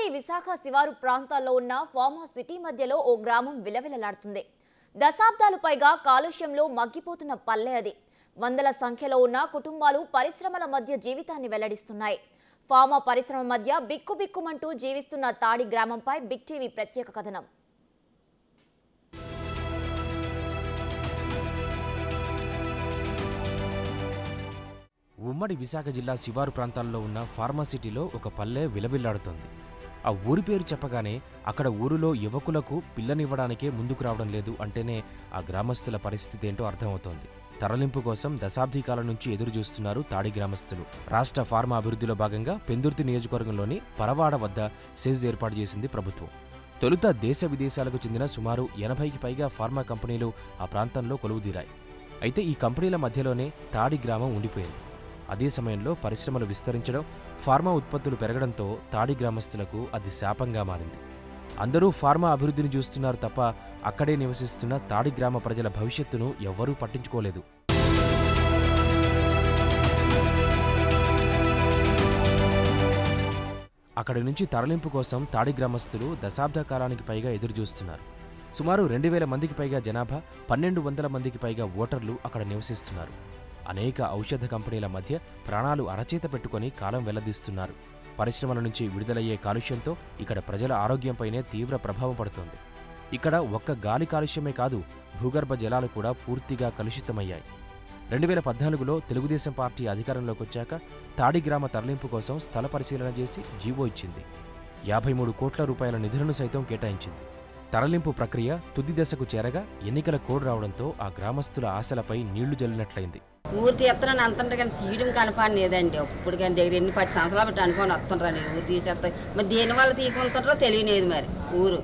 విశాఖ శివారు ప్రాంతాల్లో ఉన్న ఫార్మా సిటీ మధ్యలో ఓ గ్రామం విలవిలలాడుతుంది దశాబ్దాలు పైగా కాలుష్యంలో మగ్గిపోతున్న పల్లె అది వందల సంఖ్యలో ఉన్న కుటుంబాలు పరిశ్రమల మధ్య జీవితాన్ని వెల్లడిస్తున్నాయి ఫార్మా పరిశ్రమ మధ్య బిక్కుబిక్కుమంటూ జీవిస్తున్న తాడి గ్రామంపై బిగ్ టీవీ ప్రత్యేక కథనం ఉమ్మడి విశాఖ జిల్లా శివారు ప్రాంతాల్లో ఉన్న ఫార్మాసిటీలో ఒక పల్లె విలవిల్లాడుతోంది ఆ ఊరి పేరు చెప్పగానే అక్కడ ఊరిలో యువకులకు పిల్లనివ్వడానికే ముందుకు రావడం లేదు అంటేనే ఆ గ్రామస్తుల పరిస్థితి ఏంటో అర్థమవుతోంది తరలింపు కోసం దశాబ్దీ కాలం నుంచి ఎదురు చూస్తున్నారు తాడి గ్రామస్తులు రాష్ట్ర ఫార్మా అభివృద్ధిలో భాగంగా పెందుర్తి నియోజకవర్గంలోని పరవాడ వద్ద సెజ్ ఏర్పాటు చేసింది ప్రభుత్వం తొలుత దేశ విదేశాలకు చెందిన సుమారు ఎనభైకి పైగా ఫార్మా కంపెనీలు ఆ ప్రాంతంలో కొలువుదీరాయి అయితే ఈ కంపెనీల మధ్యలోనే తాడి గ్రామం ఉండిపోయింది అదే సమయంలో పరిశ్రమలు విస్తరించడం ఫార్మా ఉత్పత్తులు పెరగడంతో తాడి గ్రామస్తులకు అది శాపంగా మారింది అందరూ ఫార్మా అభివృద్ధిని చూస్తున్నారు తప్ప అక్కడే నివసిస్తున్న తాడి గ్రామ ప్రజల భవిష్యత్తును ఎవ్వరూ పట్టించుకోలేదు అక్కడి నుంచి తరలింపు కోసం తాడి గ్రామస్తులు దశాబ్ద కాలానికి పైగా ఎదురుచూస్తున్నారు సుమారు రెండు వేల మందికి పైగా జనాభా పన్నెండు వందల మందికి పైగా ఓటర్లు అక్కడ నివసిస్తున్నారు అనేక ఔషధ కంపెనీల మధ్య ప్రాణాలు అరచేత పెట్టుకొని కాలం వెల్లదీస్తున్నారు పరిశ్రమల నుంచి విడుదలయ్యే కాలుష్యంతో ఇక్కడ ప్రజల ఆరోగ్యంపైనే తీవ్ర ప్రభావం పడుతోంది ఇక్కడ ఒక్క గాలి కాలుష్యమే కాదు భూగర్భ జలాలు కూడా పూర్తిగా కలుషితమయ్యాయి రెండు వేల పద్నాలుగులో తెలుగుదేశం పార్టీ అధికారంలోకి వచ్చాక తాడి గ్రామ తరలింపు కోసం స్థల పరిశీలన చేసి జీవో ఇచ్చింది యాభై మూడు కోట్ల రూపాయల నిధులను సైతం కేటాయించింది తరలింపు ప్రక్రియ తుది దశకు చేరగా ఎన్నికల కోడ్ రావడంతో ఆ గ్రామస్తుల ఆశలపై నీళ్లు జల్లినట్లయింది ఊరు తీస్తానని అంటుంటే కానీ తీయడం కనపడలేదండి అప్పుడు కానీ దగ్గర ఎన్ని పది సంవత్సరాలు పెట్టి అనుకొని వస్తుండ్రండి ఊరు తీసేస్తారు మరి దేని వల్ల తీసుకుంటారో తెలియలేదు మరి ఊరు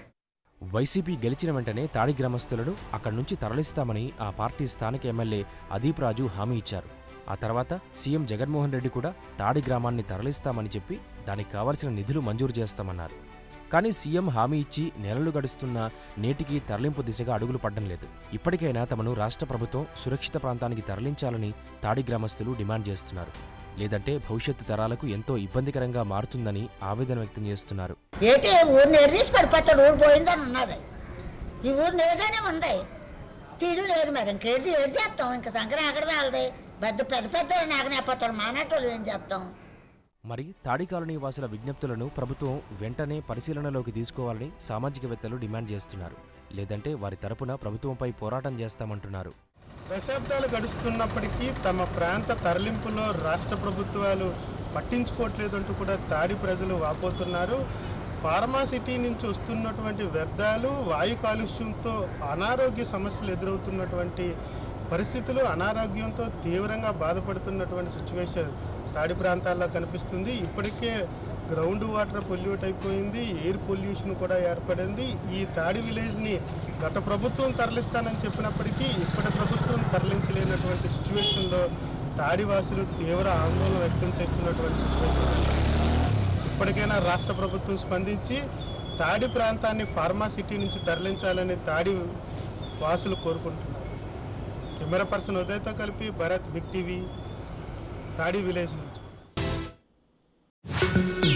వైసీపీ గెలిచిన వెంటనే తాడి గ్రామస్తులను అక్కడి నుంచి తరలిస్తామని ఆ పార్టీ స్థానిక ఎమ్మెల్యే అదీప్ రాజు హామీ ఇచ్చారు ఆ తర్వాత సీఎం జగన్మోహన్ రెడ్డి కూడా తాడి గ్రామాన్ని తరలిస్తామని చెప్పి దానికి కావలసిన నిధులు మంజూరు చేస్తామన్నారు కానీ సీఎం హామీ ఇచ్చి నెలలు గడుస్తున్నా నేటికి తరలింపు దిశగా అడుగులు పడ్డం లేదు ఇప్పటికైనా తమను రాష్ట్ర ప్రభుత్వం సురక్షిత ప్రాంతానికి తరలించాలని తాడి గ్రామస్తులు డిమాండ్ చేస్తున్నారు లేదంటే భవిష్యత్తు తరాలకు ఎంతో ఇబ్బందికరంగా మారుతుందని ఆవేదన వ్యక్తం చేస్తున్నారు ఏంటి ఊరిని ఎర్రీసి పడిపోతాడు ఊరు పోయిందని ఉన్నది ఈ ఊరు లేదనే ఉంది తీడు లేదు మరి ఇంకేది ఏడు చేస్తాం ఇంకా సంక్రాంతి అక్కడ వాళ్ళది పెద్ద పెద్ద పెద్ద నాగనేపోతారు మానేటోళ్ళు ఏం చేస్తాం మరి తాడి కాలనీ వాసుల విజ్ఞప్తులను ప్రభుత్వం వెంటనే పరిశీలనలోకి తీసుకోవాలని సామాజికవేత్తలు డిమాండ్ చేస్తున్నారు లేదంటే వారి తరపున ప్రభుత్వంపై పోరాటం చేస్తామంటున్నారు దశాబ్దాలు గడుస్తున్నప్పటికీ తమ ప్రాంత తరలింపులో రాష్ట్ర ప్రభుత్వాలు పట్టించుకోవట్లేదంటూ కూడా తాడి ప్రజలు వాపోతున్నారు ఫార్మాసిటీ నుంచి వస్తున్నటువంటి వ్యర్థాలు వాయు కాలుష్యంతో అనారోగ్య సమస్యలు ఎదురవుతున్నటువంటి పరిస్థితులు అనారోగ్యంతో తీవ్రంగా బాధపడుతున్నటువంటి సిచ్యువేషన్ తాడి ప్రాంతాల్లో కనిపిస్తుంది ఇప్పటికే గ్రౌండ్ వాటర్ పొల్యూట్ అయిపోయింది ఎయిర్ పొల్యూషన్ కూడా ఏర్పడింది ఈ తాడి విలేజ్ని గత ప్రభుత్వం తరలిస్తానని చెప్పినప్పటికీ ఇప్పటి ప్రభుత్వం తరలించలేనటువంటి సిచ్యువేషన్లో తాడివాసులు తీవ్ర ఆందోళన వ్యక్తం చేస్తున్నటువంటి సిచ్యువేషన్ ఇప్పటికైనా రాష్ట్ర ప్రభుత్వం స్పందించి తాడి ప్రాంతాన్ని ఫార్మా సిటీ నుంచి తరలించాలని తాడి వాసులు కోరుకుంటున్నారు కెమెరా పర్సన్ ఉదయ్తో కలిపి Bharat big TV Tadi village నుంచి